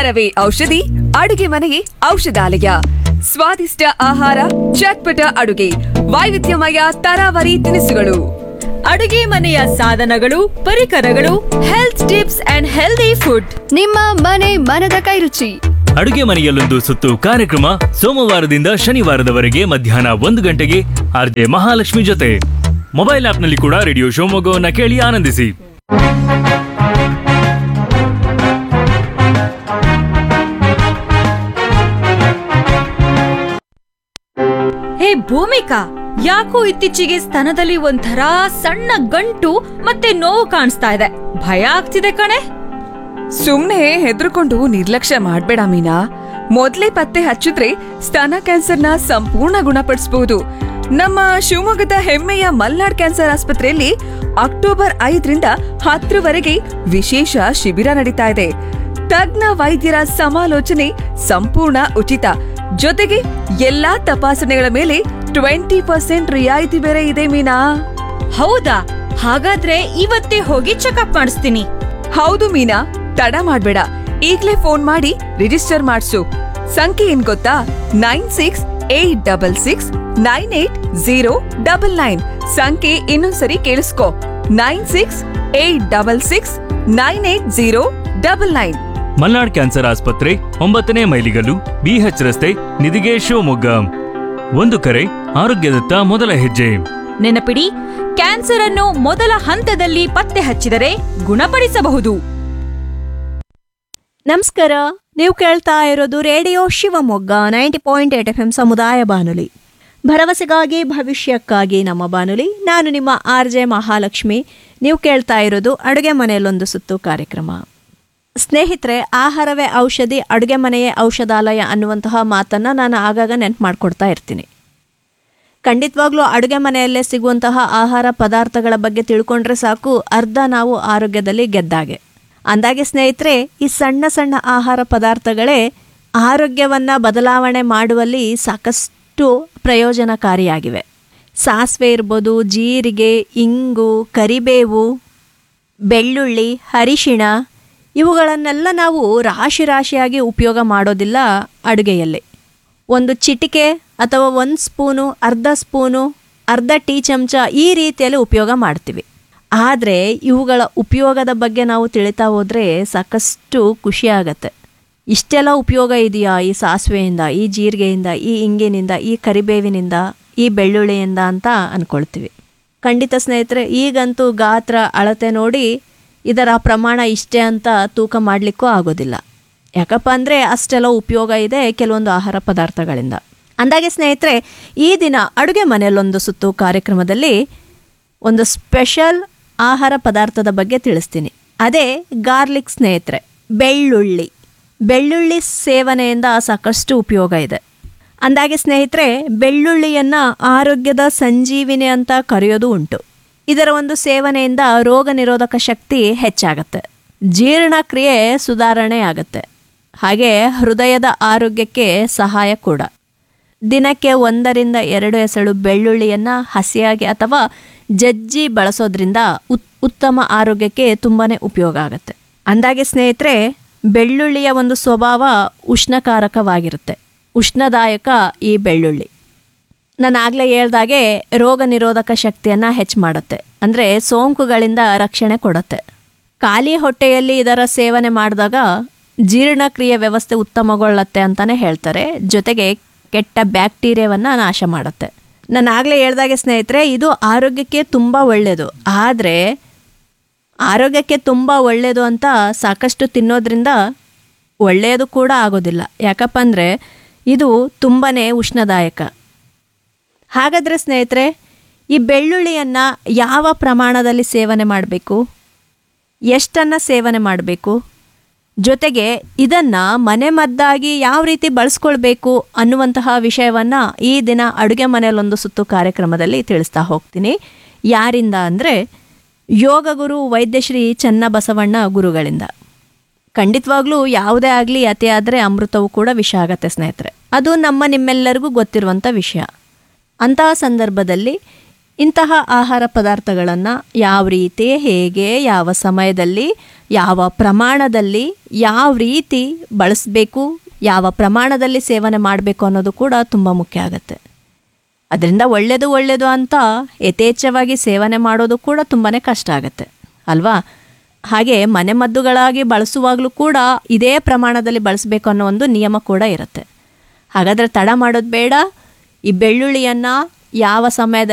ಆಹಾರವೇ ಔಷಧಿ ಅಡುಗೆ ಮನೆಯೇ ಔಷಧಾಲಯ ಸ್ವಾದಿಷ್ಟ ಆಹಾರ ಚಟ್ಪಟ ಅಡುಗೆ ವೈವಿಧ್ಯಮಯ ತರಾವರಿ ತಿನಿಸುಗಳು ಅಡುಗೆ ಮನೆಯ ಸಾಧನಗಳು ಪರಿಕರಗಳು health tips and healthy food ನಿಮ್ಮ ಮನೆ ಮನದ ಕೈರುಚಿ ಅಡುಗೆ ಮನೆಯಲ್ಲೊಂದು ಸುತ್ತು ಕಾರ್ಯಕ್ರಮ ಸೋಮವಾರದಿಂದ ಶನಿವಾರದವರೆಗೆ ಮಧ್ಯಾಹ್ನ ಒಂದು ಗಂಟೆಗೆ ಆರ್ಜೆ ಮಹಾಲಕ್ಷ್ಮಿ ಜೊತೆ ಮೊಬೈಲ್ ಆಪ್ನಲ್ಲಿ ಕೂಡ ರೇಡಿಯೋ ಶಿವಮೊಗ್ಗವನ್ನ ಕೇಳಿ ಆನಂದಿಸಿ ಹೇ ಭೂಮಿಕಾ ಯಾಕೋ ಇತ್ತೀಚೆಗೆ ಸ್ತನದಲ್ಲಿ ಒಂಥರ ಸಣ್ಣ ಗಂಟು ಮತ್ತೆ ನೋವು ಕಾಣಿಸ್ತಾ ಇದೆ ಭಯ ಆಗ್ತಿದೆ ಕಣೆ ಸುಮ್ನೆ ಹೆದರ್ಕೊಂಡು ನಿರ್ಲಕ್ಷ್ಯ ಮಾಡ್ಬೇಡ ಮೀನಾ ಮೊದ್ಲೇ ಪತ್ತೆ ಹಚ್ಚಿದ್ರೆ ಸ್ತನ ಕ್ಯಾನ್ಸರ್ನ ಸಂಪೂರ್ಣ ಗುಣಪಡಿಸಬಹುದು ನಮ್ಮ ಶಿವಮೊಗ್ಗದ ಹೆಮ್ಮೆಯ ಮಲ್ನಾಡ್ ಕ್ಯಾನ್ಸರ್ ಆಸ್ಪತ್ರೆಯಲ್ಲಿ ಅಕ್ಟೋಬರ್ ಐದರಿಂದ ಹತ್ತರವರೆಗೆ ವಿಶೇಷ ಶಿಬಿರ ನಡೀತಾ ಇದೆ ತಜ್ಞ ವೈದ್ಯರ ಸಮಾಲೋಚನೆ ಸಂಪೂರ್ಣ ಉಚಿತ ಜೊತೆಗೆ ಎಲ್ಲಾ ತಪಾಸಣೆಗಳ ಮೇಲೆ ಟ್ವೆಂಟಿ ಪರ್ಸೆಂಟ್ ರಿಯಾಯಿತಿ ಬೇರೆ ಇದೆ ಮೀನಾ ಹೌದಾ ಹಾಗಾದ್ರೆ ಇವತ್ತೇ ಹೋಗಿ ಚೆಕಪ್ ಮಾಡಿಸ್ತೀನಿ ಹೌದು ಮೀನಾ ತಡ ಮಾಡ್ಬೇಡ ಈಗ್ಲೇ ಫೋನ್ ಮಾಡಿ ರಿಜಿಸ್ಟರ್ ಮಾಡ್ಸು ಸಂಖ್ಯೆ ಏನ್ ಗೊತ್ತಾ nine six eight double six nine eight zero double nine ಸಂಖ್ಯೆ ಇನ್ನೊಂದ್ಸರಿ ಕೇಳಿಸ್ಕೊ nine six eight double six nine eight zero double nine Malnad cancer ಆಸ್ಪತ್ರೆ ಒಂಬತ್ತನೇ ಮೈಲಿಗಲ್ಲು ಬಿಎಚ್ ರಸ್ತೆ ನಿಧಿಗೆ ಶಿವಮೊಗ್ಗ ಒಂದು ಕರೆ ಆರೋಗ್ಯದತ್ತ ಮೊದಲ ಹೆಜ್ಜೆ ನೆನಪಿಡಿ ಕ್ಯಾನ್ಸರ್ ಅನ್ನು ಮೊದಲ ಹಂತದಲ್ಲಿ ಪತ್ತೆ ಹಚ್ಚಿದರೆ ಗುಣಪಡಿಸಬಹುದು ನಮಸ್ಕಾರ ನೀವು ಕೇಳ್ತಾ ಇರೋದು radio Shivamogga ninety point eight F M ಸಮುದಾಯ ಬಾನುಲಿ ಭರವಸೆಗಾಗಿ ಭವಿಷ್ಯಕ್ಕಾಗಿ ನಮ್ಮ ಬಾನುಲಿ ನಾನು ನಿಮ್ಮ ಆರ್ ಜೆ ಮಹಾಲಕ್ಷ್ಮಿ ನೀವು ಕೇಳ್ತಾ ಇರೋದು ಅಡುಗೆ ಮನೆಯಲ್ಲೊಂದು ಸುತ್ತು ಕಾರ್ಯಕ್ರಮ ಸ್ನೇಹಿತರೆ ಆಹಾರವೇ ಔಷಧಿ ಅಡುಗೆ ಮನೆಯೇ ಔಷಧಾಲಯ ಅನ್ನುವಂತಹ ಮಾತನ್ನು ನಾನು ಆಗಾಗ ನೆನ್ಪು ಮಾಡ್ಕೊಡ್ತಾ ಇರ್ತೀನಿ ಖಂಡಿತವಾಗ್ಲೂ ಅಡುಗೆ ಮನೆಯಲ್ಲೇ ಸಿಗುವಂತಹ ಆಹಾರ ಪದಾರ್ಥಗಳ ಬಗ್ಗೆ ತಿಳ್ಕೊಂಡ್ರೆ ಸಾಕು ಅರ್ಧ ನಾವು ಆರೋಗ್ಯದಲ್ಲಿ ಗೆದ್ದಾಗೆ ಅಂದಾಗೆ ಸ್ನೇಹಿತರೆ ಈ ಸಣ್ಣ ಸಣ್ಣ ಆಹಾರ ಪದಾರ್ಥಗಳೇ ಆರೋಗ್ಯವನ್ನು ಬದಲಾವಣೆ ಮಾಡುವಲ್ಲಿ ಸಾಕಷ್ಟು ಪ್ರಯೋಜನಕಾರಿಯಾಗಿವೆ ಸಾಸಿವೆ ಇರ್ಬೋದು ಜೀರಿಗೆ ಇಂಗು ಕರಿಬೇವು ಬೆಳ್ಳುಳ್ಳಿ ಅರಿಶಿಣ ಇವುಗಳನ್ನೆಲ್ಲ ನಾವು ರಾಶಿ ರಾಶಿಯಾಗಿ ಉಪಯೋಗ ಮಾಡೋದಿಲ್ಲ ಅಡುಗೆಯಲ್ಲಿ ಒಂದು ಚಿಟಿಕೆ ಅಥವಾ ಒಂದು ಸ್ಪೂನು ಅರ್ಧ ಸ್ಪೂನು ಅರ್ಧ ಟೀ ಚಮಚ ಈ ರೀತಿಯಲ್ಲಿ ಉಪಯೋಗ ಮಾಡ್ತೀವಿ ಆದರೆ ಇವುಗಳ ಉಪಯೋಗದ ಬಗ್ಗೆ ನಾವು ತಿಳಿತಾ ಹೋದರೆ ಸಾಕಷ್ಟು ಖುಷಿ ಆಗತ್ತೆ ಇಷ್ಟೆಲ್ಲ ಉಪಯೋಗ ಇದೆಯಾ ಈ ಸಾಸಿವೆಯಿಂದ ಈ ಜೀರಿಗೆಯಿಂದ ಈ ಇಂಗಿನಿಂದ ಈ ಕರಿಬೇವಿನಿಂದ ಈ ಬೆಳ್ಳುಳ್ಳಿಯಿಂದ ಅಂತ ಅಂದ್ಕೊಳ್ತೀವಿ ಖಂಡಿತ ಸ್ನೇಹಿತರೆ ಈಗಂತೂ ಗಾತ್ರ ಅಳತೆ ನೋಡಿ ಇದರ ಪ್ರಮಾಣ ಇಷ್ಟೇ ಅಂತ ತೂಕ ಮಾಡಲಿಕ್ಕೂ ಆಗೋದಿಲ್ಲ ಯಾಕಪ್ಪ ಅಂದರೆ ಅಷ್ಟೆಲ್ಲ ಉಪಯೋಗ ಇದೆ ಕೆಲವೊಂದು ಆಹಾರ ಪದಾರ್ಥಗಳಿಂದ ಅಂದಾಗೆ ಸ್ನೇಹಿತರೆ ಈ ದಿನ ಅಡುಗೆ ಮನೆಯಲ್ಲೊಂದು ಸುತ್ತು ಕಾರ್ಯಕ್ರಮದಲ್ಲಿ ಒಂದು ಸ್ಪೆಷಲ್ ಆಹಾರ ಪದಾರ್ಥದ ಬಗ್ಗೆ ತಿಳಿಸ್ತೀನಿ ಅದೇ ಗಾರ್ಲಿಕ್ ಸ್ನೇಹಿತರೆ ಬೆಳ್ಳುಳ್ಳಿ ಬೆಳ್ಳುಳ್ಳಿ ಸೇವನೆಯಿಂದ ಸಾಕಷ್ಟು ಉಪಯೋಗ ಇದೆ ಅಂದಾಗೆ ಸ್ನೇಹಿತರೆ ಬೆಳ್ಳುಳ್ಳಿಯನ್ನು ಆರೋಗ್ಯದ ಸಂಜೀವಿನಿ ಅಂತ ಕರೆಯೋದು ಉಂಟು ಇದರ ಒಂದು ಸೇವನೆಯಿಂದ ರೋಗ ನಿರೋಧಕ ಶಕ್ತಿ ಹೆಚ್ಚಾಗತ್ತೆ ಜೀರ್ಣಕ್ರಿಯೆ ಸುಧಾರಣೆ ಆಗುತ್ತೆ ಹಾಗೆ ಹೃದಯದ ಆರೋಗ್ಯಕ್ಕೆ ಸಹಾಯ ಕೂಡ ದಿನಕ್ಕೆ ಒಂದರಿಂದ ಎರಡು ಎಸಳು ಬೆಳ್ಳುಳ್ಳಿಯನ್ನು ಹಸಿಯಾಗಿ ಅಥವಾ ಜಜ್ಜಿ ಬಳಸೋದ್ರಿಂದ ಉತ್ ಉತ್ತಮ ಆರೋಗ್ಯಕ್ಕೆ ತುಂಬಾ ಉಪಯೋಗ ಆಗುತ್ತೆ ಅಂದಾಗೆ ಸ್ನೇಹಿತರೆ ಬೆಳ್ಳುಳ್ಳಿಯ ಒಂದು ಸ್ವಭಾವ ಉಷ್ಣಕಾರಕವಾಗಿರುತ್ತೆ ಉಷ್ಣದಾಯಕ ಈ ಬೆಳ್ಳುಳ್ಳಿ ನಾನು ಆಗಲೇ ಹೇಳ್ದಾಗೆ ರೋಗ ನಿರೋಧಕ ಶಕ್ತಿಯನ್ನು ಹೆಚ್ಚು ಮಾಡುತ್ತೆ ಅಂದರೆ ಸೋಂಕುಗಳಿಂದ ರಕ್ಷಣೆ ಕೊಡುತ್ತೆ ಖಾಲಿ ಹೊಟ್ಟೆಯಲ್ಲಿ ಇದರ ಸೇವನೆ ಮಾಡಿದಾಗ ಜೀರ್ಣಕ್ರಿಯೆ ವ್ಯವಸ್ಥೆ ಉತ್ತಮಗೊಳ್ಳುತ್ತೆ ಅಂತಲೇ ಹೇಳ್ತಾರೆ ಜೊತೆಗೆ ಕೆಟ್ಟ ಬ್ಯಾಕ್ಟೀರಿಯಾವನ್ನು ನಾಶ ಮಾಡುತ್ತೆ ನಾನು ಆಗಲೇ ಹೇಳ್ದಾಗೆ ಸ್ನೇಹಿತರೆ ಇದು ಆರೋಗ್ಯಕ್ಕೆ ತುಂಬ ಒಳ್ಳೆಯದು ಆದರೆ ಆರೋಗ್ಯಕ್ಕೆ ತುಂಬ ಒಳ್ಳೆಯದು ಅಂತ ಸಾಕಷ್ಟು ತಿನ್ನೋದ್ರಿಂದ ಒಳ್ಳೆಯದು ಕೂಡ ಆಗೋದಿಲ್ಲ ಯಾಕಪ್ಪ ಅಂದರೆ ಇದು ತುಂಬಾ ಉಷ್ಣದಾಯಕ ಹಾಗಾದರೆ ಸ್ನೇಹಿತರೆ ಈ ಬೆಳ್ಳುಳ್ಳಿಯನ್ನು ಯಾವ ಪ್ರಮಾಣದಲ್ಲಿ ಸೇವನೆ ಮಾಡಬೇಕು ಎಷ್ಟನ್ನು ಸೇವನೆ ಮಾಡಬೇಕು ಜೊತೆಗೆ ಇದನ್ನು ಮನೆಮದ್ದಾಗಿ ಯಾವ ರೀತಿ ಬಳಸ್ಕೊಳ್ಬೇಕು ಅನ್ನುವಂತಹ ವಿಷಯವನ್ನು ಈ ದಿನ ಅಡುಗೆ ಮನೆಯಲ್ಲೊಂದು ಸುತ್ತು ಕಾರ್ಯಕ್ರಮದಲ್ಲಿ ತಿಳಿಸ್ತಾ ಹೋಗ್ತೀನಿ ಯಾರಿಂದ ಅಂದರೆ ಯೋಗಗುರು ವೈದ್ಯಶ್ರೀ ಚನ್ನಬಸವಣ್ಣ ಗುರುಗಳಿಂದ ಖಂಡಿತವಾಗ್ಲೂ ಯಾವುದೇ ಆಗಲಿ ಅತಿ ಆದರೆ ಅಮೃತವು ಕೂಡ ವಿಷ ಆಗತ್ತೆ ಸ್ನೇಹಿತರೆ ಅದು ನಮ್ಮ ನಿಮ್ಮೆಲ್ಲರಿಗೂ ಗೊತ್ತಿರುವಂಥ ವಿಷಯ ಅಂತಹ ಸಂದರ್ಭದಲ್ಲಿ ಇಂತಹ ಆಹಾರ ಪದಾರ್ಥಗಳನ್ನು ಯಾವ ರೀತಿ ಹೇಗೆ ಯಾವ ಸಮಯದಲ್ಲಿ ಯಾವ ಪ್ರಮಾಣದಲ್ಲಿ ಯಾವ ರೀತಿ ಬಳಸಬೇಕು ಯಾವ ಪ್ರಮಾಣದಲ್ಲಿ ಸೇವನೆ ಮಾಡಬೇಕು ಅನ್ನೋದು ಕೂಡ ತುಂಬ ಮುಖ್ಯ ಆಗುತ್ತೆ ಅದರಿಂದ ಒಳ್ಳೆಯದು ಒಳ್ಳೆಯದು ಅಂತ ಯಥೇಚ್ಛವಾಗಿ ಸೇವನೆ ಮಾಡೋದು ಕೂಡ ತುಂಬಾ ಕಷ್ಟ ಆಗುತ್ತೆ ಅಲ್ವಾ ಹಾಗೆ ಮನೆಮದ್ದುಗಳಾಗಿ ಬಳಸುವಾಗಲೂ ಕೂಡ ಇದೇ ಪ್ರಮಾಣದಲ್ಲಿ ಬಳಸಬೇಕು ಅನ್ನೋ ಒಂದು ನಿಯಮ ಕೂಡ ಇರುತ್ತೆ ಹಾಗಾದರೆ ತಡ ಮಾಡೋದು ಬೇಡ ಈ ಬೆಳ್ಳುಳ್ಳಿಯನ್ನು ಯಾವ ಸಮಯದಲ್ಲಿ